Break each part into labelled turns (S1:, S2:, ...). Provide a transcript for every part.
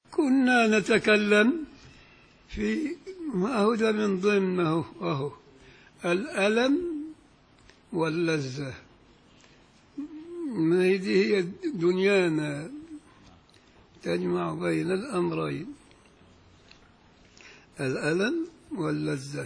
S1: كنا نتكلم في ما هو ده من ضمنه أهو الألم واللذة ما هي دي هي دنيانا تجمع بين الأمرين الألم واللذة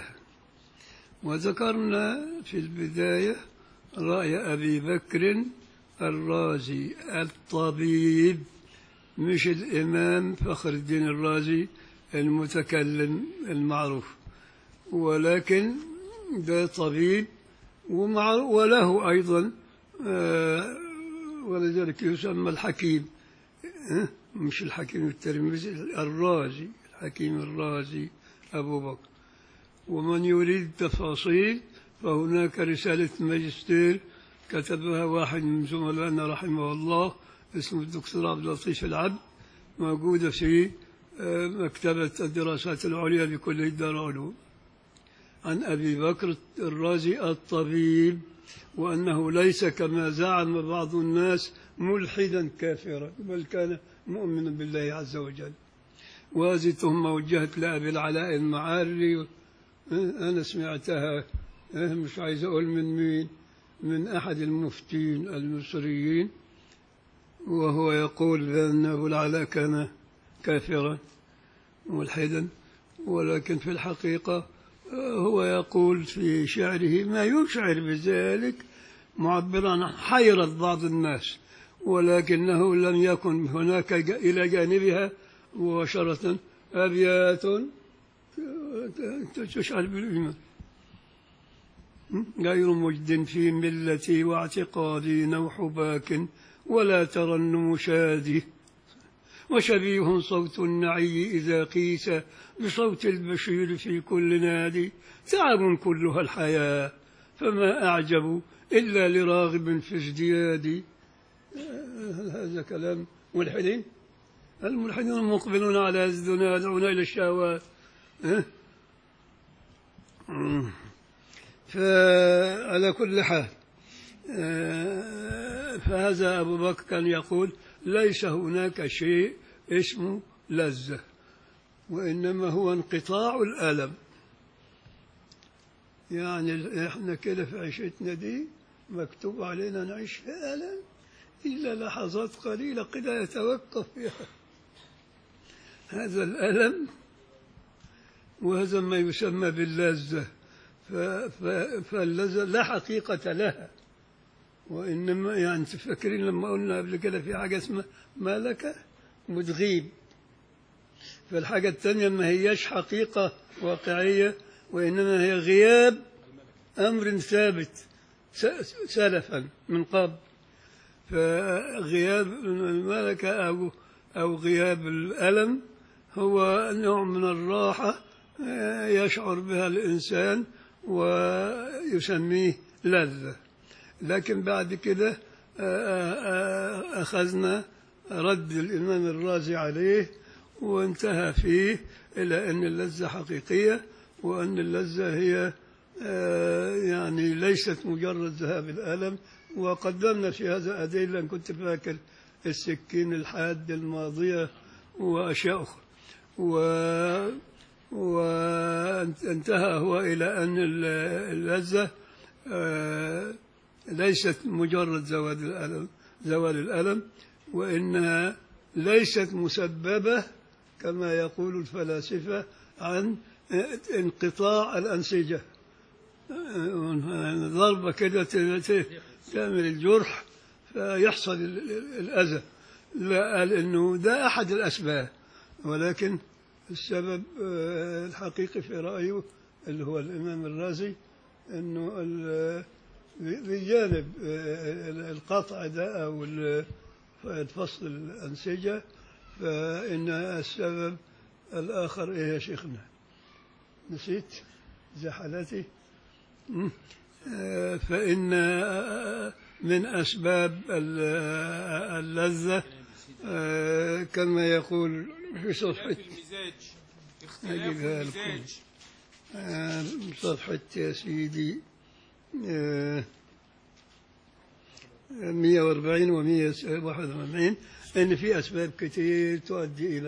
S1: وذكرنا في البداية رأي أبي بكر الرازي الطبيب مش الإمام فخر الدين الرازي المتكلم المعروف ولكن ده طبيب ومع وله أيضا آه، ولذلك يسمى الحكيم آه، مش الحكيم الترمذي الرازي الحكيم الرازي أبو بكر ومن يريد تفاصيل فهناك رسالة ماجستير كتبها واحد من زملائنا رحمه الله اسمه الدكتور عبد اللطيف العبد موجودة في آه، مكتبة الدراسات العليا بكلية دار العلوم عن أبي بكر الرازي الطبيب وأنه ليس كما زعم بعض الناس ملحدا كافرا بل كان مؤمنا بالله عز وجل وهذه تهمة وجهت لأبي العلاء المعاري أه، أنا سمعتها أه، مش عايز أقول من مين من أحد المفتين المصريين وهو يقول بأن أبو العلاء كان كافرا ملحدا ولكن في الحقيقة آه، هو يقول في شعره ما يشعر بذلك معبرا عن حيرة بعض الناس ولكنه لم يكن هناك ج- إلى جانبها مباشرة أبيات تشعر بالإيمان غير مجد في ملتي واعتقادي نوح باك ولا ترنم شادي وشبيه صوت النعي إذا قيس بصوت البشير في كل نادي تعب كلها الحياة فما أعجب إلا لراغب في ازديادي آه، هذا كلام ملحدين الملحدون المقبلون على الزنا يدعون إلى الشهوات ها؟ مم. فعلى كل حال آه، فهذا أبو بكر كان يقول ليس هناك شيء اسمه لذة وإنما هو انقطاع الألم يعني احنا كده في عيشتنا دي مكتوب علينا نعيش في ألم إلا لحظات قليلة كده يتوقف فيها هذا الألم وهذا ما يسمى باللذة ف- ف- فاللذة لا حقيقة لها وإنما يعني تفكرين لما قلنا قبل كده في حاجة اسمها ملكة وتغيب فالحاجة الثانية ما هياش حقيقة واقعية وإنما هي غياب أمر ثابت س- سلفا من قبل فغياب الملكة أو أو غياب الألم هو نوع من الراحة آه، يشعر بها الإنسان ويسميه لذة لكن بعد كده آه، آه، أخذنا رد الإمام الرازي عليه وانتهى فيه إلى أن اللذة حقيقية وأن اللذة هي آه، يعني ليست مجرد ذهاب الألم وقدمنا في هذا أدلة إن كنت فاكر السكين الحاد الماضية وأشياء أخرى و وانتهى هو إلى أن اللذة آه، ليست مجرد زوال الألم زوال الألم وإنها ليست مسببة كما يقول الفلاسفة عن انقطاع الأنسجة ضربة كده ت- ت- تعمل الجرح فيحصل ال- ال- الأذى لا قال إنه ده أحد الأسباب ولكن السبب آه، الحقيقي في رأيه اللي هو الإمام الرازي إنه ال- بجانب آه، القطع ده أو ال- فصل الأنسجة فإن السبب الآخر إيه يا شيخنا نسيت زي حالتي مم. آه، فإن آه، من أسباب ال- آه، اللذة آه، كما يقول في صفحة
S2: المزاج اختلاف
S1: أجيبها لكم.
S2: المزاج
S1: آه، صفحة يا سيدي آه، 140 و 141 ان في اسباب كثير تؤدي الى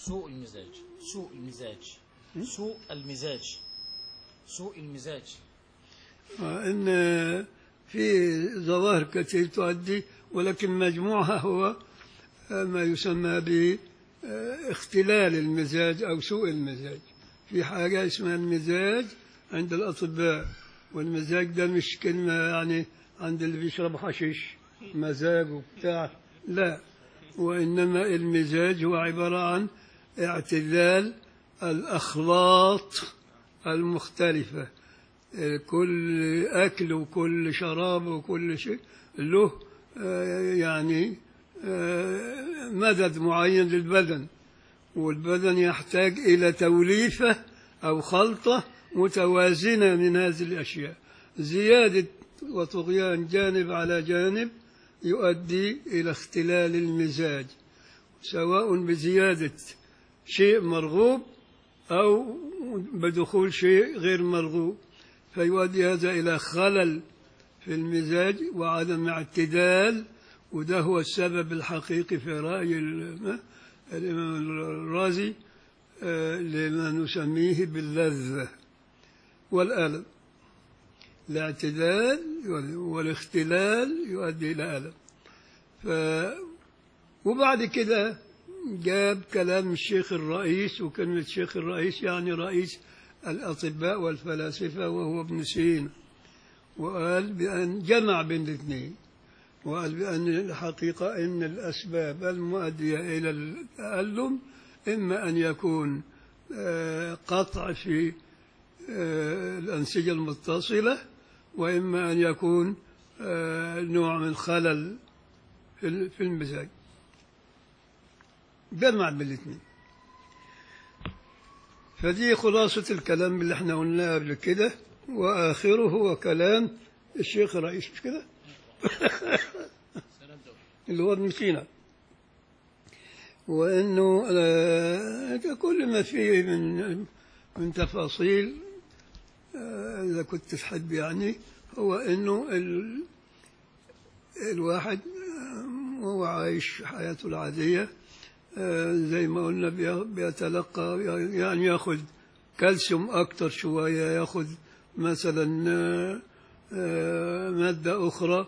S3: سوء المزاج سوء المزاج سوء المزاج سوء المزاج
S1: إن في ظواهر كثير تؤدي ولكن مجموعها هو ما يسمى باختلال المزاج أو سوء المزاج في حاجة اسمها المزاج عند الأطباء والمزاج ده مش كلمة يعني عند اللي بيشرب حشيش مزاج وبتاع لا وإنما المزاج هو عبارة عن اعتدال الأخلاط المختلفة كل أكل وكل شراب وكل شيء له آه، يعني آه، مدد معين للبدن والبدن يحتاج إلى توليفة أو خلطة متوازنة من هذه الأشياء زيادة وطغيان جانب على جانب يؤدي إلى اختلال المزاج سواء بزيادة شيء مرغوب أو بدخول شيء غير مرغوب فيؤدي هذا إلى خلل في المزاج وعدم اعتدال وده هو السبب الحقيقي في رأي ال- الإمام الرازي آه، لما نسميه باللذة والألم الاعتدال والاختلال يؤدي إلى ألم ف وبعد كده جاب كلام الشيخ الرئيس وكلمة الشيخ الرئيس يعني رئيس الأطباء والفلاسفة وهو ابن سينا وقال بأن جمع بين الاثنين وقال بأن الحقيقة أن الأسباب المؤدية إلى التألم إما أن يكون آه، قطع في آه، الأنسجة المتصلة وإما أن يكون آه، نوع من خلل في ال- في المزاج جمع بالاثنين فدي خلاصة الكلام اللي احنا قلناه قبل كده وآخره هو كلام الشيخ الرئيس مش كده اللي هو ابن سينا وانه آه، كل ما فيه من من تفاصيل آه، اذا كنت تحب يعني هو انه ال الواحد آه، وهو عايش حياته العاديه آه، زي ما قلنا بي- بيتلقى يعني ياخذ كالسيوم اكتر شويه ياخذ مثلا آه، آه، ماده اخرى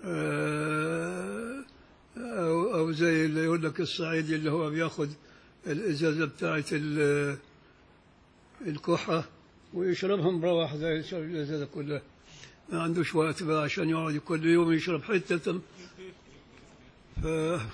S1: آه، أو, أو زي اللي يقول لك الصعيدي اللي هو بياخد الإزازة بتاعت ال- الكحة ويشربها مروح زي يشرب الإزازة كلها ما عندوش وقت بقى عشان يقعد كل يوم يشرب حتة ف...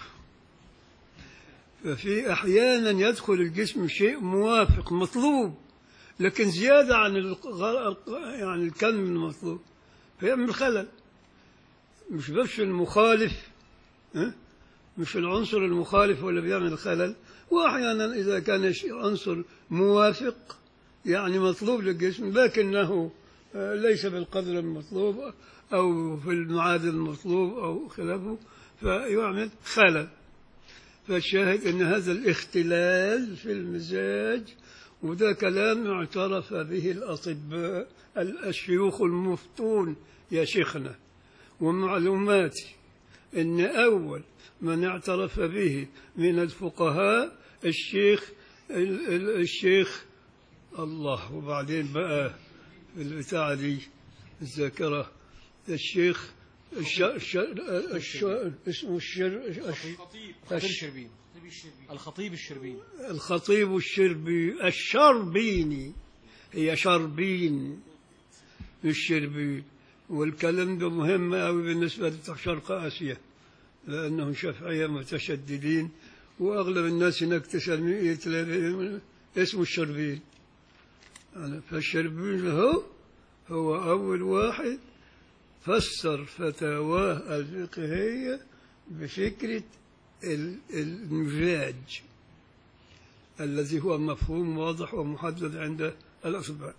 S1: ففي أحيانا يدخل الجسم شيء موافق مطلوب لكن زيادة عن الغ... يعني الكم المطلوب فيعمل خلل مش بس المخالف ها؟ مش العنصر المخالف هو اللي بيعمل خلل واحيانا اذا كان شيء عنصر موافق يعني مطلوب للجسم لكنه آه، ليس بالقدر المطلوب او في المعادل المطلوب او خلافه فيعمل خلل فالشاهد ان هذا الاختلال في المزاج وده كلام اعترف به الاطباء الشيوخ المفتون يا شيخنا ومعلوماتي ان اول من اعترف به من الفقهاء الشيخ ال- ال- الشيخ الله وبعدين بقى البتاع دي الذاكرة الشيخ الش... الش... الش... اسمه الشر... الش...
S2: خطيب
S3: الخطيب
S1: الش...
S3: الشربيني الخطيب الشربيني
S1: الخطيب الشربي الشربيني هي شربين مش شربين والكلام ده مهم أوي بالنسبة لشرق آسيا لأنهم شافعية متشددين وأغلب الناس هناك تسمي تلاقي اسمه الشربين يعني فالشربين هو هو أول واحد فسر فتاواه الفقهية بفكرة ال- المزاج الذي هو مفهوم واضح ومحدد عند الأطباء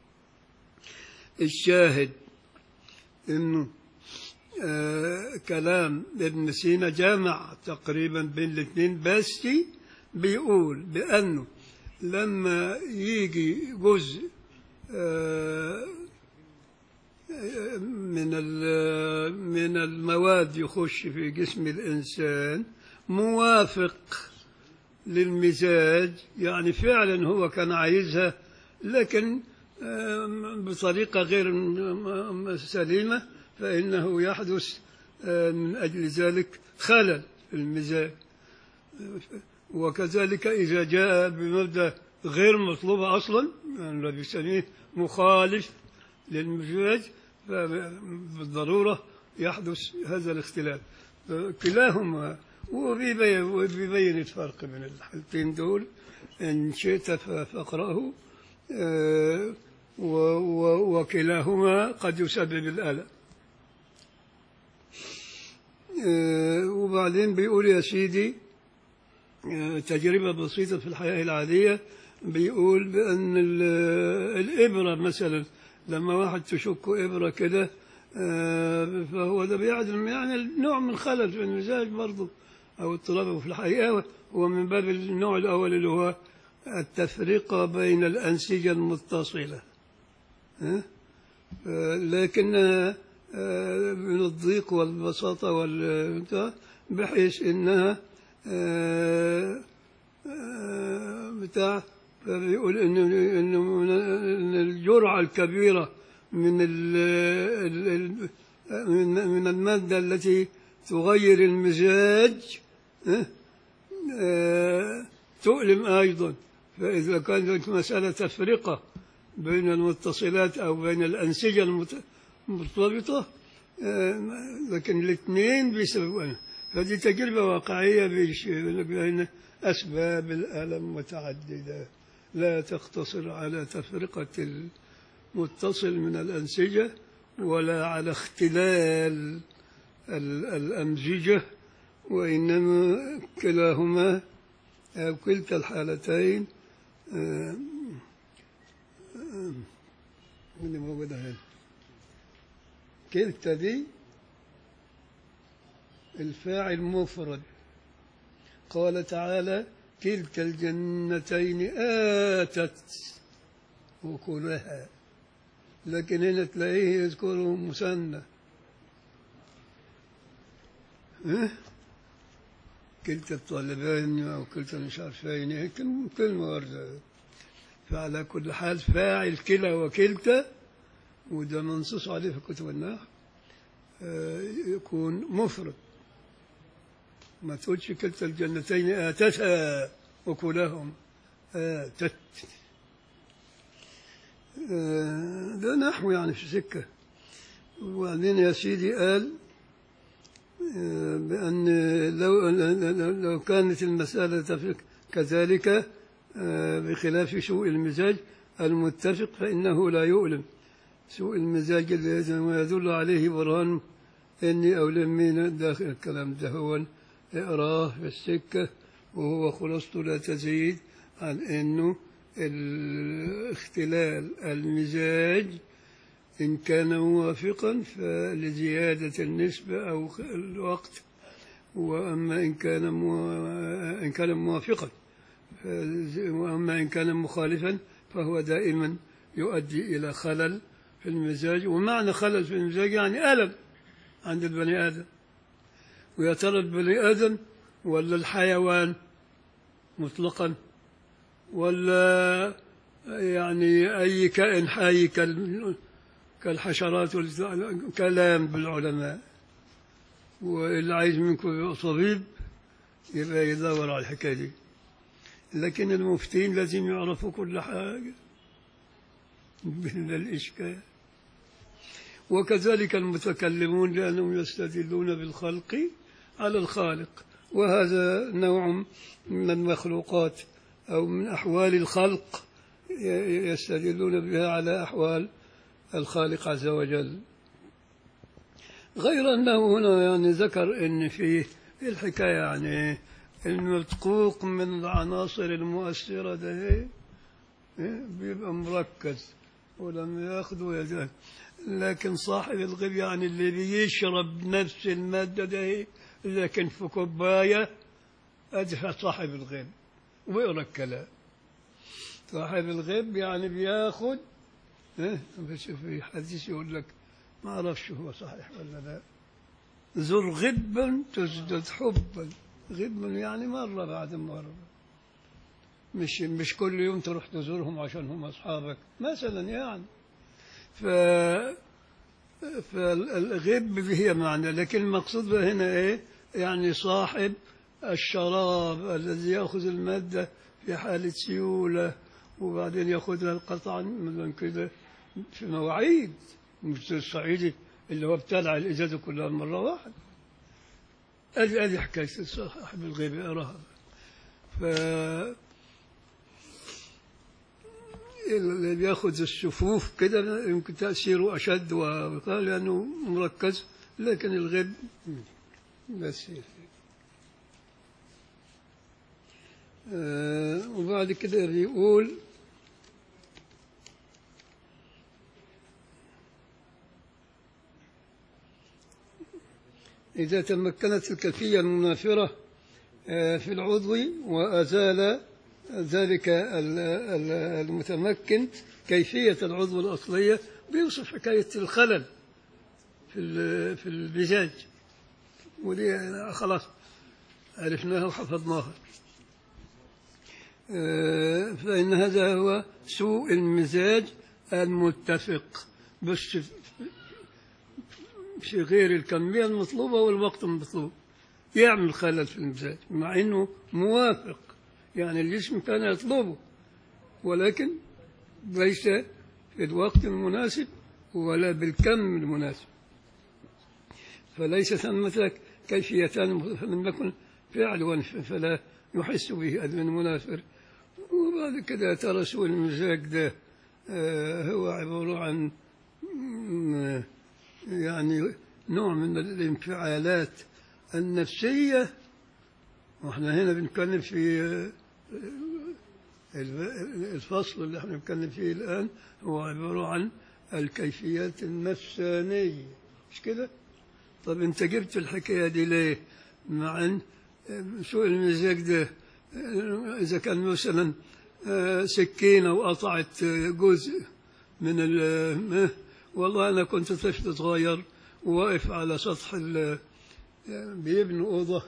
S1: الشاهد انه آه كلام ابن سينا جامع تقريبا بين الاثنين بس بيقول بانه لما يجي جزء آه من ال- من المواد يخش في جسم الانسان موافق للمزاج يعني فعلا هو كان عايزها لكن آه، بطريقة غير م- م- سليمة فإنه يحدث آه، من أجل ذلك خلل في المزاج وكذلك إذا جاء بمبدأ غير مطلوب أصلا يعني الذي يسميه مخالف للمزاج فبالضرورة يحدث هذا الاختلاف كلاهما وبيبين وبيبين الفرق بين الحالتين دول إن شئت ف- فاقرأه آه، و- و- وكلاهما قد يسبب الألم آه، وبعدين بيقول يا سيدي آه، تجربة بسيطة في الحياة العادية بيقول بأن ال- الإبرة مثلا لما واحد تشك إبرة كده آه، فهو ده بيعدم يعني نوع من خلل في المزاج برضه أو اضطراب في الحقيقة هو من باب النوع الأول اللي هو التفرقة بين الأنسجة المتصلة ها؟ آه، لكنها آه، من الضيق والبساطة وال بحيث إنها آه، آه، بتاع بيقول إن إن من- إن الجرعة الكبيرة من ال ال- ال- من من المادة التي تغير المزاج ها؟ آه، تؤلم أيضا فإذا كانت مسألة تفرقة بين المتصلات أو بين الأنسجة المت- المرتبطة آه، لكن الاثنين بيسببوا هذه تجربة واقعية بيش- بين أسباب الألم متعددة لا تقتصر على تفرقة المتصل من الأنسجة ولا على اختلال ال- الأمزجة وإنما كلاهما أو كلتا الحالتين آه، آه، اللي موجودة هنا كلتا دي الفاعل مفرد قال تعالى كلتا الجنتين آتت وكلها لكن هنا تلاقيه يذكره مثنى ها؟ كلتا الطالبين أو كلتا مش عارفين هيك كلمة واردة فعلى كل حال فاعل كلا وكلتا وده منصوص عليه في كتب النحو آه، يكون مفرد ما تقولش كلتا الجنتين آتتا وكلهم آتت آه، ده نحو يعني في سكة وبعدين يا سيدي قال آه، بأن لو لو كانت المسألة تفرق كذلك آه، بخلاف سوء المزاج المتفق فإنه لا يؤلم سوء المزاج الذي ما يدل عليه برهان إني أولم من داخل الكلام ده هو اقراه في السكة وهو خلاصته لا تزيد عن إنه الاختلال المزاج إن كان موافقا فلزيادة النسبة أو الوقت وأما إن كان مو... إن كان موافقا فز- وأما إن كان مخالفا فهو دائما يؤدي إلى خلل في المزاج ومعنى خلل في المزاج يعني ألم عند البني آدم ويا ترى البني آدم ولا الحيوان مطلقا ولا يعني أي كائن حي كال- كالحشرات وال- كلام بالعلماء واللي عايز منكم يبقى طبيب يبقى يدور على الحكاية دي لكن المفتين لازم يعرفوا كل حاجة بلا الإشكال وكذلك المتكلمون لأنهم يستدلون بالخلق على الخالق وهذا نوع من المخلوقات أو من أحوال الخلق ي- يستدلون بها على أحوال الخالق عز وجل غير أنه هنا يعني ذكر أن في الحكاية يعني المدقوق من العناصر المؤثرة ده إيه؟ إيه؟ بيبقى مركز ولما ياخده يده لكن صاحب الغيب يعني اللي بيشرب نفس المادة ده إيه؟ لكن في كوباية أدفع صاحب الغيب ويقرا الكلام صاحب الغيب يعني بياخد إيه؟ بس في حديث يقول لك ما اعرفش هو صحيح ولا لا زر غبا تزدد حبا غبا يعني مرة بعد مرة مش مش كل يوم تروح تزورهم عشان هم أصحابك مثلا يعني ف فالغب هي معنى لكن المقصود بها هنا ايه يعني صاحب الشراب الذي ياخذ الماده في حاله سيوله وبعدين ياخذها قطعا مثلا كده في مواعيد مش الصعيدي اللي هو ابتلع الازازه كلها مره واحده ادي ادي حكايه صاحب الغيب اراها ف اللي بياخذ الشفوف كده يمكن تأثيره أشد وقال لأنه مركز لكن الغيب بس آه وبعد كده بيقول إذا تمكنت الكيفية المنافرة آه في العضو وأزال ذلك ال- ال- المتمكن كيفية العضو الأصلية بيوصف حكاية الخلل في ال- في المزاج ودي خلاص عرفناها وحفظناها آه، فإن هذا هو سوء المزاج المتفق بس في- في غير الكمية المطلوبة والوقت المطلوب يعمل خلل في المزاج مع أنه موافق يعني الجسم كان يطلبه ولكن ليس في الوقت المناسب ولا بالكم المناسب فليس ثمة كيفيتان فلم يكن فعل ونف فلا يحس به أدم منافر وبعد كده ترى سوء المزاج ده آه، هو عبارة عن م- يعني نوع من الانفعالات النفسية واحنا هنا بنتكلم في آه، ال- الفصل اللي احنا بنتكلم فيه الآن هو عبارة عن الكيفيات النفسانية مش كده؟ طب انت جبت الحكاية دي ليه؟ مع ان آه، سوء المزاج ده آه، إذا كان مثلا آه، سكينة وقطعت آه، جزء من ال والله أنا كنت طفل صغير وواقف على سطح ال- بيبنوا أوضة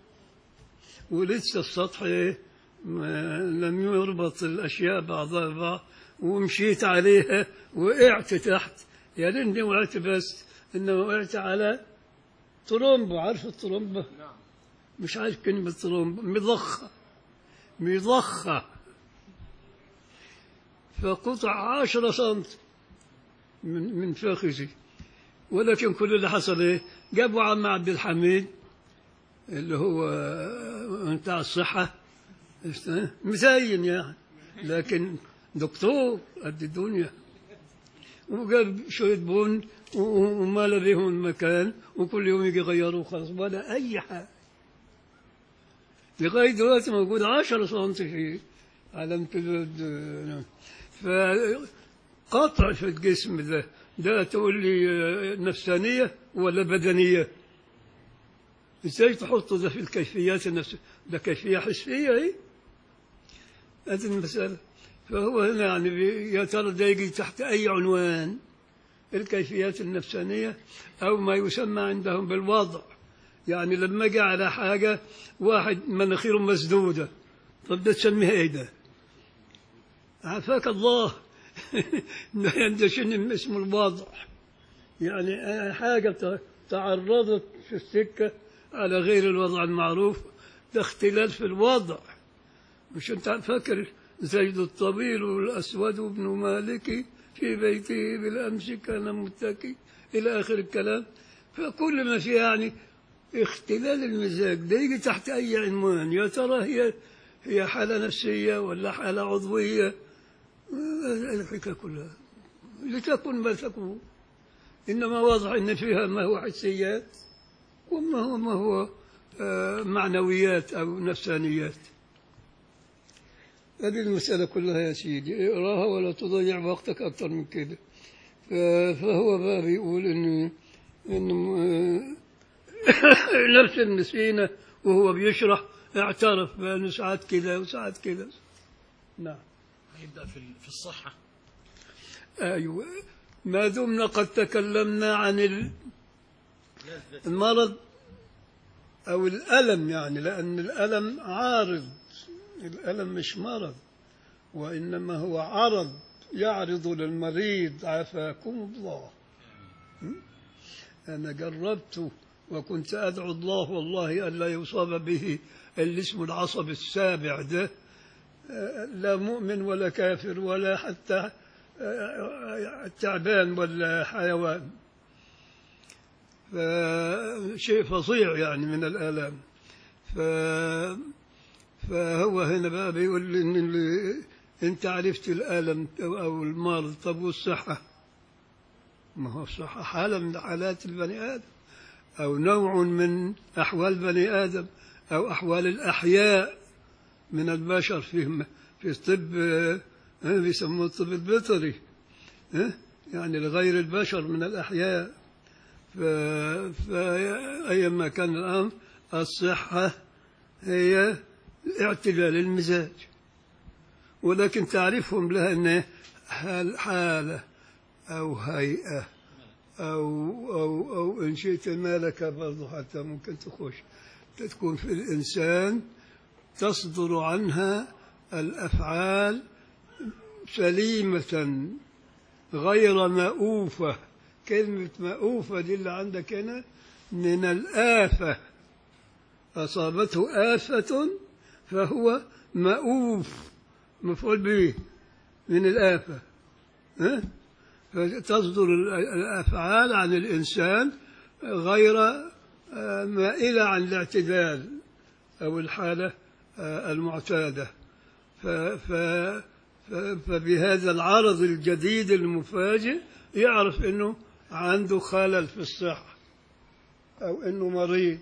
S1: ولسه السطح إيه، ما- لم يربط الأشياء بعضها ببعض ومشيت عليها وقعت تحت يا ريتني وقعت بس إنما وقعت على طرمبة عارف الطرمبة؟ مش عارف كلمة طرمبة مضخة مضخة فقطع عشرة سنت من من فخذي ولكن كل اللي حصل ايه جابوا عم عبد الحميد اللي هو بتاع الصحة مزين يعني لكن دكتور قد الدنيا وجاب شوية بن و- و- ومال بهم المكان وكل يوم يجي يغيروا خلاص ولا أي حاجة لغاية دلوقتي موجود 10 سم في علامة الود فقطع في الجسم ده ده تقول لي آه، نفسانية ولا بدنية ازاي تحط ده في الكيفيات النفسية ده كيفية حسية ايه هذه المسألة فهو هنا يعني بي- يا ترى ده يجي تحت أي عنوان الكيفيات النفسانية أو ما يسمى عندهم بالوضع يعني لما جاء على حاجة واحد مناخيره مسدودة طب ده تسميها ايه ده؟ عافاك الله ده عنده شيء اسمه الوضع يعني حاجة ت- تعرضت في السكة على غير الوضع المعروف ده اختلال في الوضع مش انت فاكر زيد الطويل والأسود بن مالك في بيته بالأمس كان متكي إلى آخر الكلام فكل ما فيه يعني اختلال المزاج ده يجي تحت أي عنوان يا ترى هي هي حالة نفسية ولا حالة عضوية الحكاية كلها لتكن ما تكون إنما واضح أن فيها ما هو حسيات وما هو ما هو آه، معنويات أو نفسانيات هذه المسألة كلها يا سيدي اقراها ولا تضيع وقتك أكثر من كده ف- فهو بقى بيقول إنه إنه آه، نفس المسكينة وهو بيشرح اعترف بأنه ساعات كذا وساعات كذا نعم
S3: يبدأ في في الصحة
S1: أيوة ما دمنا قد تكلمنا عن ال- المرض أو الألم يعني لأن الألم عارض الألم مش مرض وإنما هو عرض يعرض للمريض عافاكم الله م? أنا جربت وكنت أدعو الله والله ألا يصاب به اللي اسمه العصب السابع ده آه، لا مؤمن ولا كافر ولا حتى آه، تعبان ولا حيوان فشيء فظيع يعني من الآلام ف... فهو هنا بقى بيقول لي إن اللي أنت عرفت الألم أو المرض طب والصحة ما هو الصحة حالة من حالات البني آدم أو نوع من أحوال بني آدم أو أحوال الأحياء من البشر في في الطب آه، آه، بيسموه الطب البيطري آه، يعني لغير البشر من الأحياء ف... فأيما كان الأمر الصحة هي اعتدال المزاج ولكن تعرفهم لها أنه حال- حالة أو هيئة أو أو أو إن شئت مالك برضه حتى ممكن تخش تكون في الإنسان تصدر عنها الأفعال سليمة غير مؤوفة كلمة مؤوفة دي اللي عندك هنا من الآفة أصابته آفة فهو مؤوف مفعول به من الآفة ها؟ فتصدر الأفعال عن الإنسان غير آه، مائلة عن الاعتدال أو الحالة آه، المعتادة ف- ف- ف- فبهذا العرض الجديد المفاجئ يعرف أنه عنده خلل في الصحة أو أنه مريض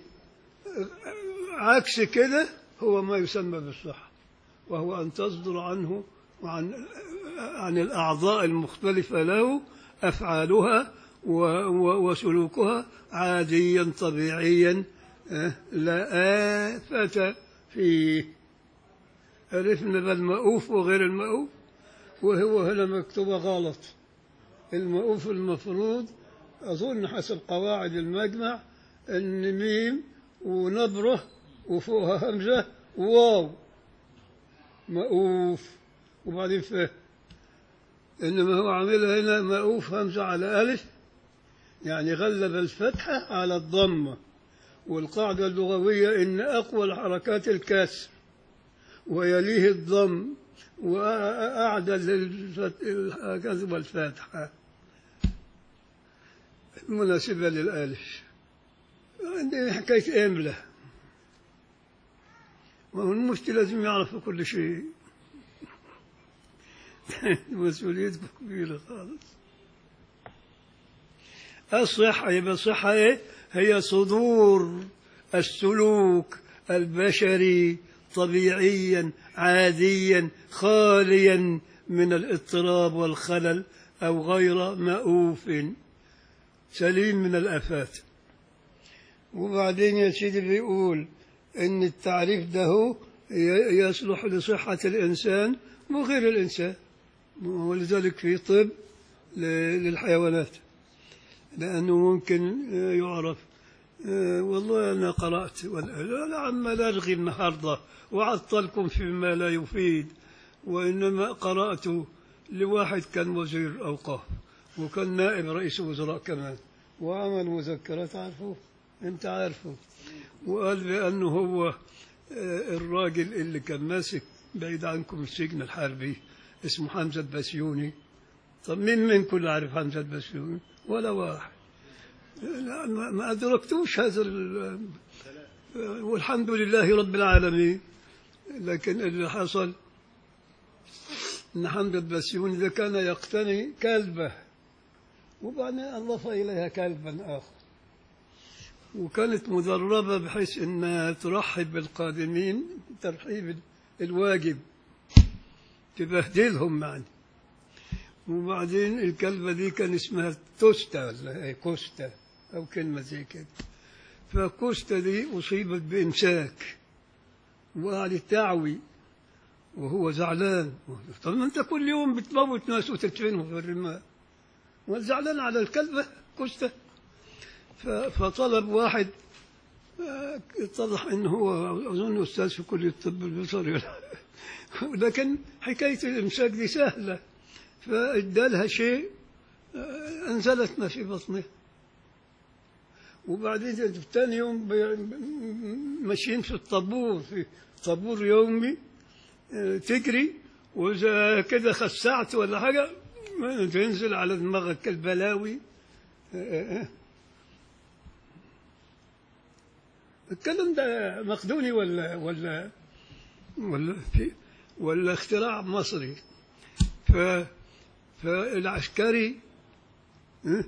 S1: عكس كده هو ما يسمى بالصحة وهو أن تصدر عنه وعن عن الأعضاء المختلفة له أفعالها و- و- وسلوكها عاديا طبيعيا آه، لا آفة فيه عرفنا بالمؤوف وغير المؤوف وهو هنا مكتوبة غلط المؤوف المفروض أظن حسب قواعد المجمع أن ميم ونبرة وفوقها همزة واو مؤوف وبعدين فه إنما هو عاملها هنا مؤوف همزة على ألف يعني غلب الفتحة على الضمة والقاعدة اللغوية إن أقوى الحركات الكسر ويليه الضم وأعدل الفت- الحركات والفتحة مناسبة للألف عندنا حكاية إملة وهو المفتي لازم يعرف كل شيء مسؤوليتكم كبيرة خالص الصحة يبقى الصحة إيه؟ هي صدور السلوك البشري طبيعيا عاديا خاليا من الاضطراب والخلل أو غير مأوف سليم من الآفات وبعدين يا سيدي بيقول إن التعريف ده هو ي- يصلح لصحة الإنسان وغير الإنسان ولذلك في طب ل- للحيوانات لأنه ممكن آه، يعرف آه، والله أنا قرأت ولا- أنا عمال أرغي النهاردة وأعطلكم فيما لا يفيد وإنما قرأت لواحد كان وزير أوقاف وكان نائب رئيس وزراء كمان وعمل مذكرات عارفه أنت عارفه وقال بأنه هو آه، الراجل اللي كان ماسك بعيد عنكم السجن الحربي اسمه حمزة البسيوني طب مين منكم اللي عارف حمزة البسيوني ولا واحد لا، ما ما أدركتوش هذا ال- والحمد لله رب العالمين لكن اللي حصل أن حمزة البسيوني ده كان يقتني كلبة وبعدين أضاف إليها كلبا آخر وكانت مدربة بحيث أنها ترحب بالقادمين ترحيب الواجب تبهدلهم يعني وبعدين الكلبة دي كان اسمها توستا ولا إيه، كوستا أو كلمة زي كده فكوستا دي أصيبت بإمساك وقعدت تعوي وهو زعلان طب ما أنت كل يوم بتموت ناس وتدفنهم في الرمال وزعلان على الكلبة كوستا ف- فطلب واحد آه، اتضح انه هو اظن استاذ في كليه الطب البيطري لكن حكايه الامساك دي سهله فادالها شيء آه، انزلت ما في بطنه وبعدين ثاني يوم بي- ماشيين في الطابور في طابور يومي آه، تجري واذا كده خسعت ولا حاجه ما تنزل على دماغك البلاوي آه، آه. الكلام ده مقدوني ولا ولا ولا في ولا اختراع مصري ف فالعسكري اه،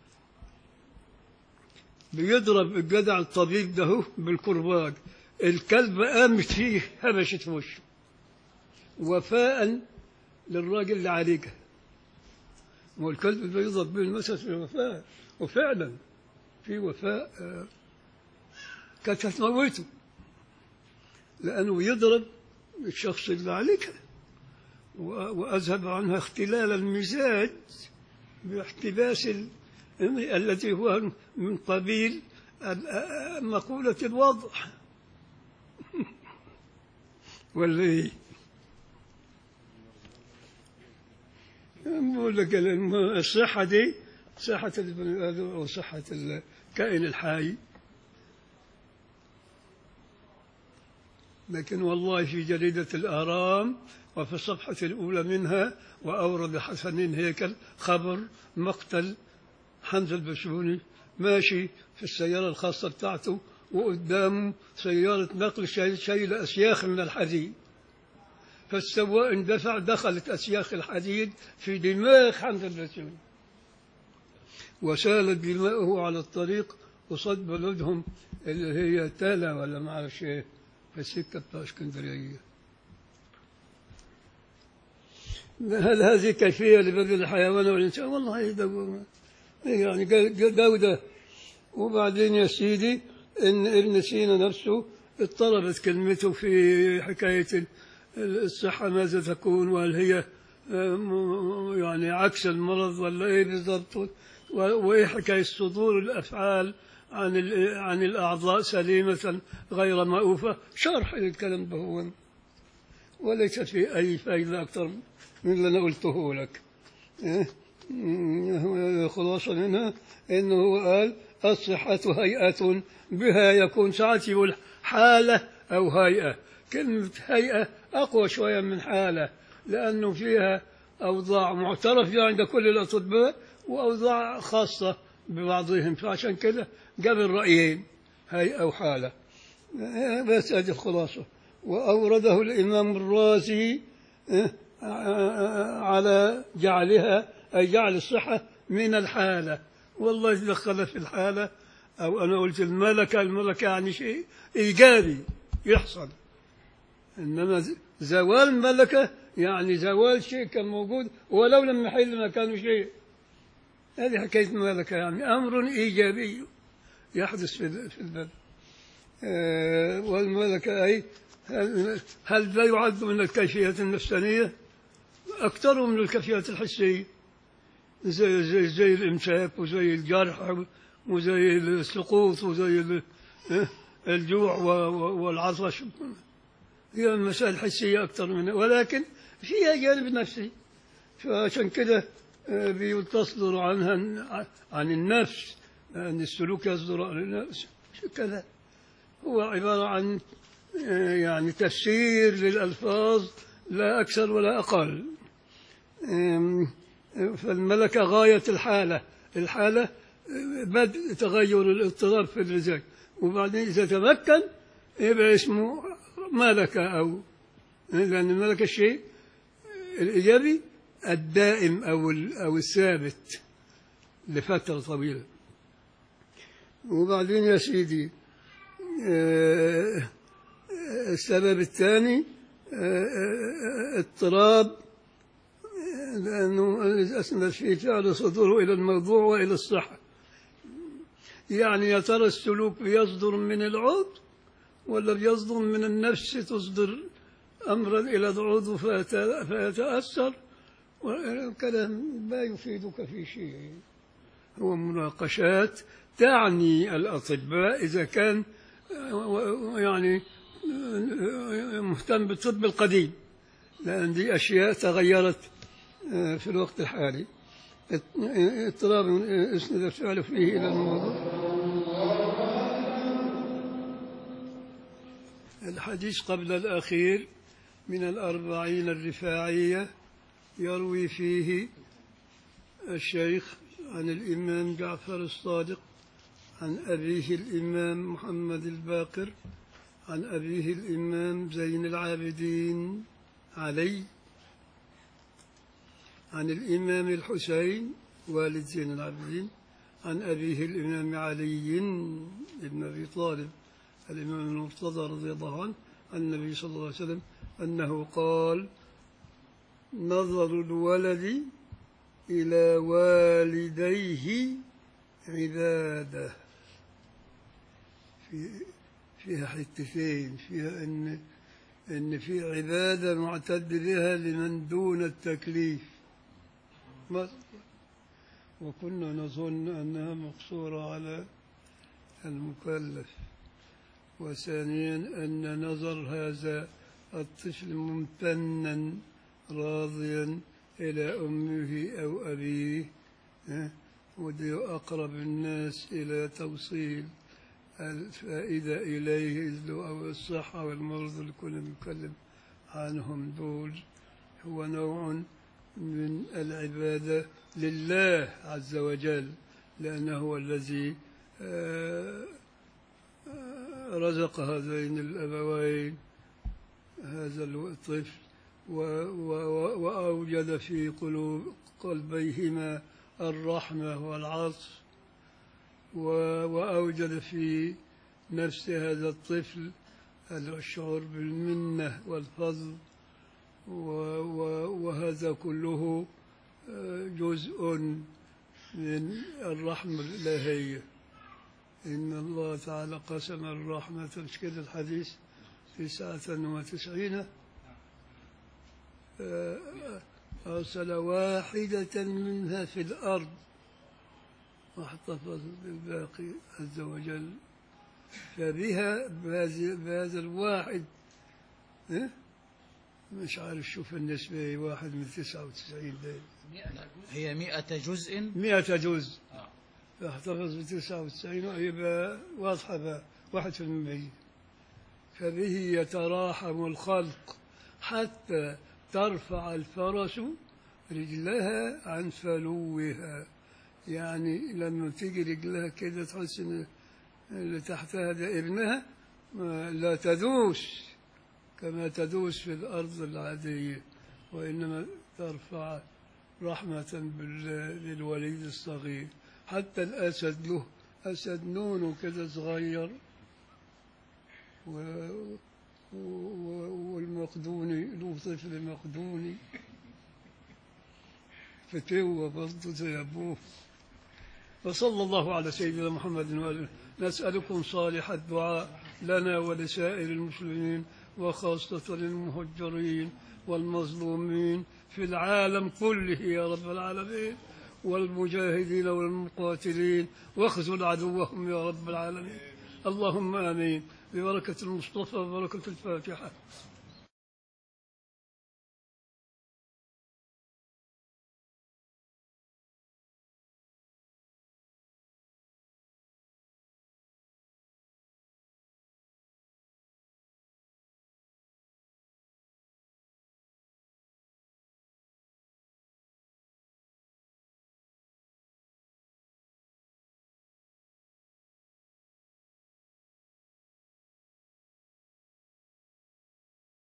S1: بيضرب الجدع الطبيب ده بالكرباج الكلب قامت فيه هبشت في وشه وفاء للراجل اللي عالجها ما هو الكلب اللي بيضرب به المثل في وفاء وفعلا في وفاء آه، كانت هتموته لأنه يضرب الشخص اللي عليك و- وأذهب عنها اختلال المزاج باحتباس ال- الذي هو من قبيل ال- مقولة الوضع ولا إيه؟ بقول لك الم- الصحة دي صحة البني آدم أو صحة الكائن الحي لكن والله في جريدة الآرام وفي الصفحة الأولى منها وأورد حسن هيكل خبر مقتل حمزة البشروني ماشي في السيارة الخاصة بتاعته وقدامه سيارة نقل شايل شايل أسياخ من الحديد فالسواق اندفع دخلت أسياخ الحديد في دماغ حمزة البشروني وسالت دماؤه على الطريق قصاد بلدهم اللي هي تالا ولا ما اعرفش ايه في السكه بتاع اسكندريه هل هذه كيفيه لبذل الحيوان والانسان؟ والله ده يعني جوده وبعدين يا سيدي ان ابن سينا نفسه اضطربت كلمته في حكايه الصحه ماذا تكون وهل هي آم، يعني عكس المرض ولا ايه بالضبط و- وايه حكايه صدور الافعال عن ال- عن الاعضاء سليمه غير مؤوفه شرح للكلام ده هو وليس في اي فائده اكثر من اللي انا قلته لك إيه؟ مم، خلاصه منها انه هو قال الصحه هيئه بها يكون ساعات يقول حاله او هيئه كلمه هيئه اقوى شويه من حاله لانه فيها اوضاع معترف بها عند كل الاطباء واوضاع خاصه ببعضهم فعشان كده جاب الرايين هيئه وحاله بس هذه الخلاصه واورده الامام الرازي إيه، على جعلها أي جعل الصحة من الحالة والله دخل في الحالة أو أنا قلت الملكة الملكة يعني شيء إيجابي يحصل إنما ز- زوال الملكة يعني زوال شيء كان موجود ولو لم يحل مكانه شيء هذه حكاية الملكة يعني أمر إيجابي يحدث في ال- في البلد آه، والملكة أي هل, هل لا يعد من الكيفيات النفسانية أكثر من الكيفيات الحسية زي زي زي الإمساك وزي الجرح وزي السقوط وزي ال- آه، الجوع و- و- والعطش هي المسائل الحسية أكثر منها ولكن فيها جانب نفسي فعشان كده آه، بيقول تصدر عنها عن النفس أن السلوك يصدر عن النفس كذا هو عبارة عن آه، يعني تفسير للألفاظ لا أكثر ولا أقل آم، فالملكة غاية الحالة الحالة آه، بدء تغير الاضطراب في المزاج وبعدين إذا تمكن يبقى اسمه ملكة أو لأن الملكة الشيء الإيجابي الدائم أو ال- أو الثابت لفترة طويلة وبعدين يا سيدي آه، آه، السبب الثاني آه، آه، اضطراب آه، لأنه أسند في فعل صدوره إلى الموضوع وإلى الصحة يعني يا ترى السلوك بيصدر من العضو ولا بيصدر من النفس تصدر أمرا إلى العضو فيت- فيتأثر والكلام لا يفيدك في شيء هو مناقشات تعني الأطباء إذا كان ويعني مهتم بالطب القديم لأن دي أشياء تغيرت آه، في الوقت الحالي اضطراب اسند الفعل فيه إلى الموضوع الحديث قبل الأخير من الأربعين الرفاعية يروي فيه الشيخ عن الإمام جعفر الصادق عن أبيه الإمام محمد الباقر عن أبيه الإمام زين العابدين علي عن الإمام الحسين والد زين العابدين عن أبيه الإمام علي بن أبي طالب الإمام المرتضى رضي الله عنه عن النبي صلى الله عليه وسلم أنه قال نظر الولد إلى والديه عبادة في فيها حتتين فيها إن إن في عبادة معتد بها لمن دون التكليف ما وكنا نظن أنها مقصورة على المكلف وثانيا أن نظر هذا الطفل ممتنا راضيا إلى أمه أو أبيه ها؟ ودي أقرب الناس إلى توصيل الفائدة إليه إذ له أو الصحة والمرض اللي كنا بنتكلم عنهم دول هو نوع من العبادة لله عز وجل لأنه هو الذي آه، آه، رزق هذين الأبوين هذا الطفل و- و- وأوجد في قلوب قلبيهما الرحمة والعطف و- وأوجد في نفس هذا الطفل الشعور بالمنة والفضل و- و- وهذا كله آه، جزء من الرحمة الإلهية إن الله تعالى قسم الرحمة مش كده الحديث تسعة وتسعين آه، أرسل واحدة منها في الأرض واحتفظ بالباقي عز وجل فبها بهذا بهذا الواحد إيه؟ مش عارف شوف النسبة إيه، واحد من تسعة وتسعين ده
S3: هي مئة جزء
S1: مئة جزء فاحتفظ بتسعة وتسعين يبقى واضحة بقى واحد في المية فبه يتراحم الخلق حتى ترفع الفرس رجلها عن فلوها يعني لما تيجي رجلها كده تحس ان اللي تحتها ده ابنها ما- لا تدوس كما تدوس في الأرض العادية وإنما ترفع رحمة بال- بالوليد الصغير حتى الأسد له أسد نونه كده صغير و... و... والمقدوني له طفل مقدوني فتوة برضه زي أبوه وصلى الله على سيدنا محمد وآله نسألكم صالح الدعاء لنا ولسائر المسلمين وخاصة للمهجرين والمظلومين في العالم كله يا رب العالمين والمجاهدين والمقاتلين واخذل عدوهم يا رب العالمين اللهم آمين ببركة المصطفى وبركة الفاتحة